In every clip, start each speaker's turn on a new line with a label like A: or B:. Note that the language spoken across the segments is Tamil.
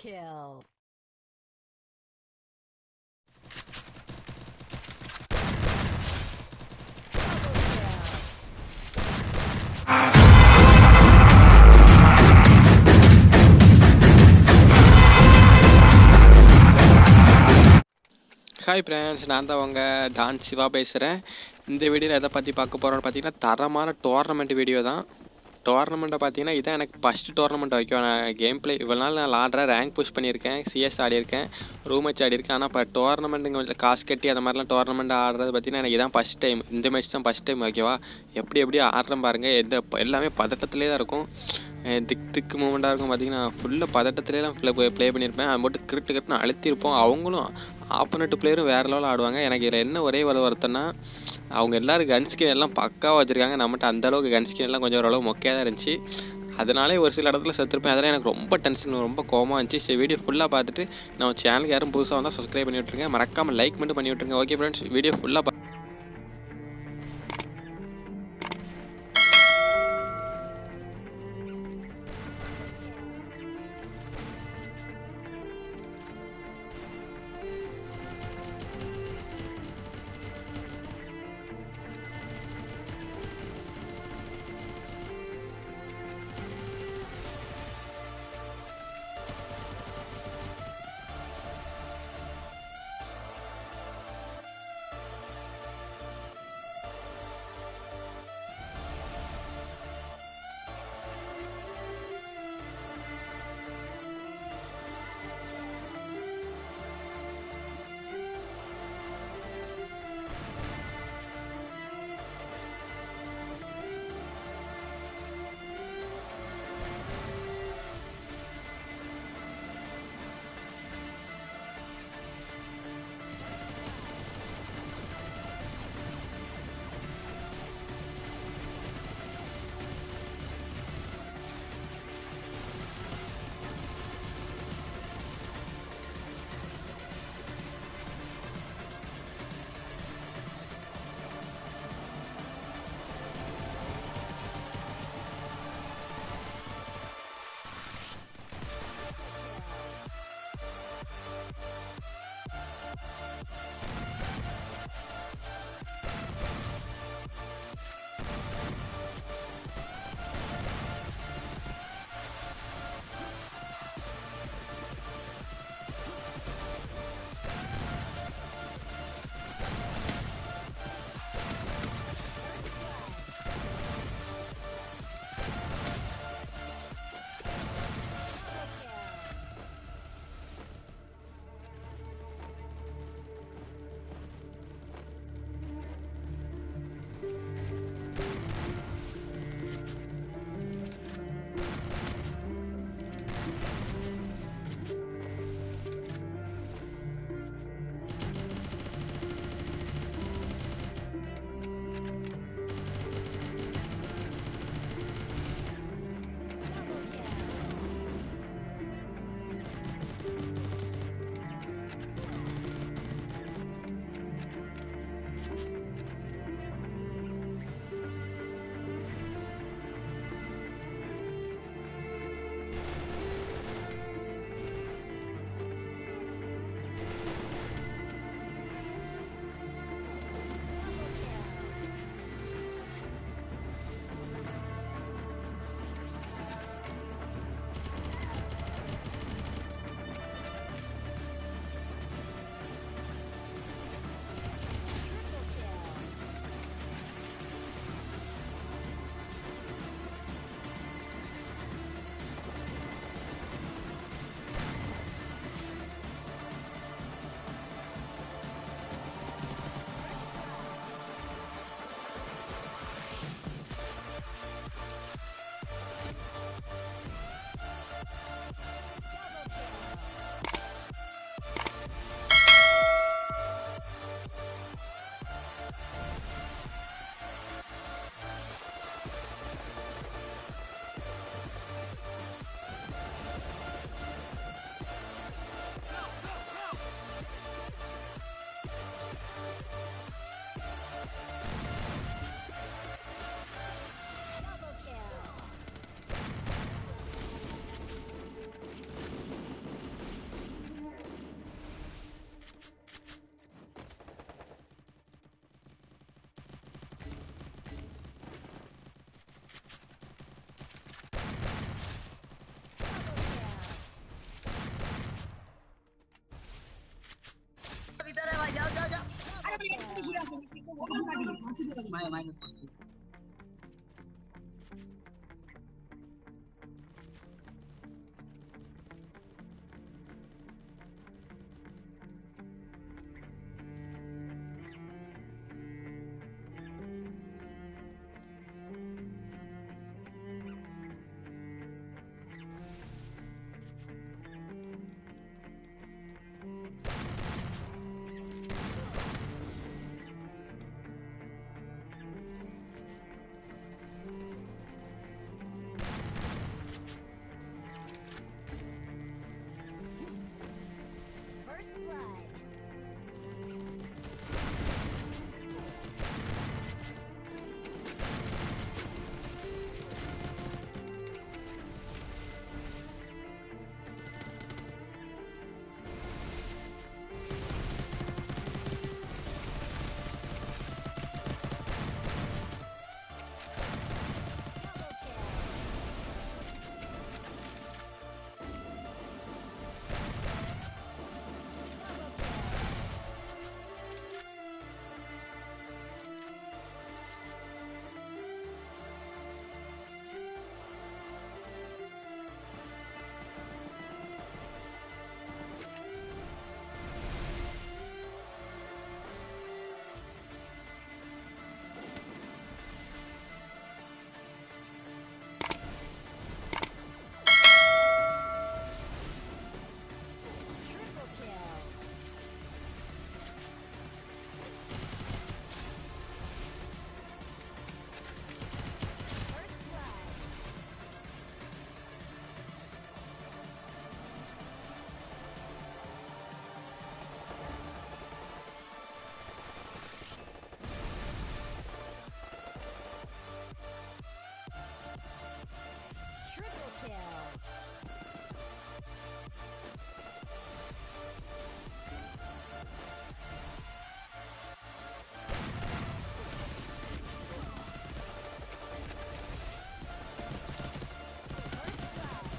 A: kill. Double kill.
B: Hi friends நான் தான் உங்க டான் சிவா பேசுகிறேன் இந்த வீடியோவில் எதை பற்றி பார்க்க போகிறோம்னு பார்த்தீங்கன்னா தரமான டோர்னமெண்ட் வீடியோ தான் டோர்னமெண்ட்டை பார்த்தீங்கன்னா இதான் எனக்கு ஃபஸ்ட்டு டோர்னமெண்ட் வைக்கும் நான் கேம் பிளே இவ்வளோ நாள் நான் ஆடுறேன் ரேங்க் புஷ் பண்ணியிருக்கேன் சிஎஸ் ஆடியிருக்கேன் ரூம் மேட்ச் ஆடியிருக்கேன் ஆனால் இப்போ டோர்னமெண்ட்டுங்க கொஞ்சம் காசு கட்டி அந்த மாதிரிலாம் டோர்னமெண்ட் ஆடுறது பார்த்தீங்கன்னா எனக்கு இதான் ஃபஸ்ட் டைம் இந்த மேட்ச் தான் ஃபஸ்ட் டைம் ஓகேவா எப்படி எப்படி ஆடுறேன் பாருங்கள் எந்த எல்லாமே பதட்டத்திலே தான் இருக்கும் அஹ் திக் திக்கு மூமெண்ட்டாக இருக்கும் பார்த்தீங்கன்னா ஃபுல்லாக பதட்டத்திலேலாம் ப்ளே ப்ளே பண்ணியிருப்பேன் அது மட்டும் கிரிட்டு கிரிட்டுன்னு அழுத்திருப்போம் அவங்களும் ஆப்போனட் பிளேயரும் வேறு லெவலில் ஆடுவாங்க எனக்கு இதில் என்ன ஒரே ஒரு வருத்தம்னா அவங்க எல்லாரும் கன் ஸ்கின் எல்லாம் பக்காவாக வச்சுருக்காங்க நம்மகிட்ட அந்த அளவுக்கு கன் ஸ்கின் எல்லாம் கொஞ்சம் ஓரளவு மொக்கையாக தான் இருந்துச்சு அதனாலே ஒரு சில இடத்துல செத்துருப்பேன் அதெல்லாம் எனக்கு ரொம்ப டென்ஷன் ரொம்ப கோவமாக இருந்துச்சு சரி வீடியோ ஃபுல்லாக பார்த்துட்டு நம்ம சேனலுக்கு யாரும் புதுசாக வந்தால் சப்ஸ்கிரைப் பண்ணி விட்ருங்க மறக்காமல் லைக் மட்டும் பண்ணி விட்ருங்க ஓகே ஃப்ரெண்ட்ஸ் வீடியோ ஃபுல்லாக
A: First blood. Double kill. Double kill. Triple kill. First blood. Triple kill. First blood.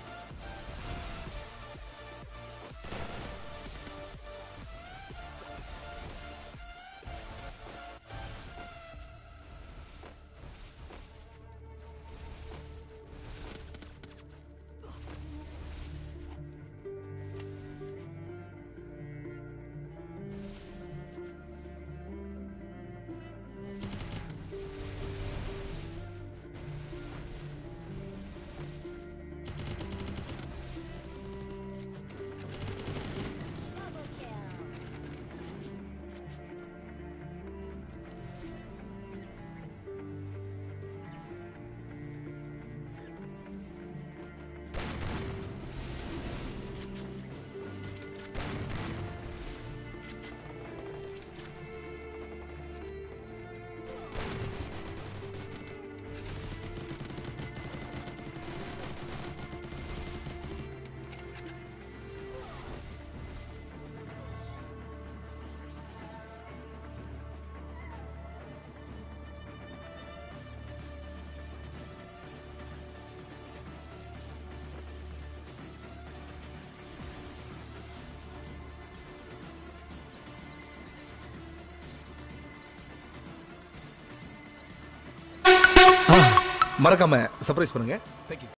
A: Double kill.
C: மறக்காம சர்ப்ரைஸ் பண்ணுங்க தேங்க்யூ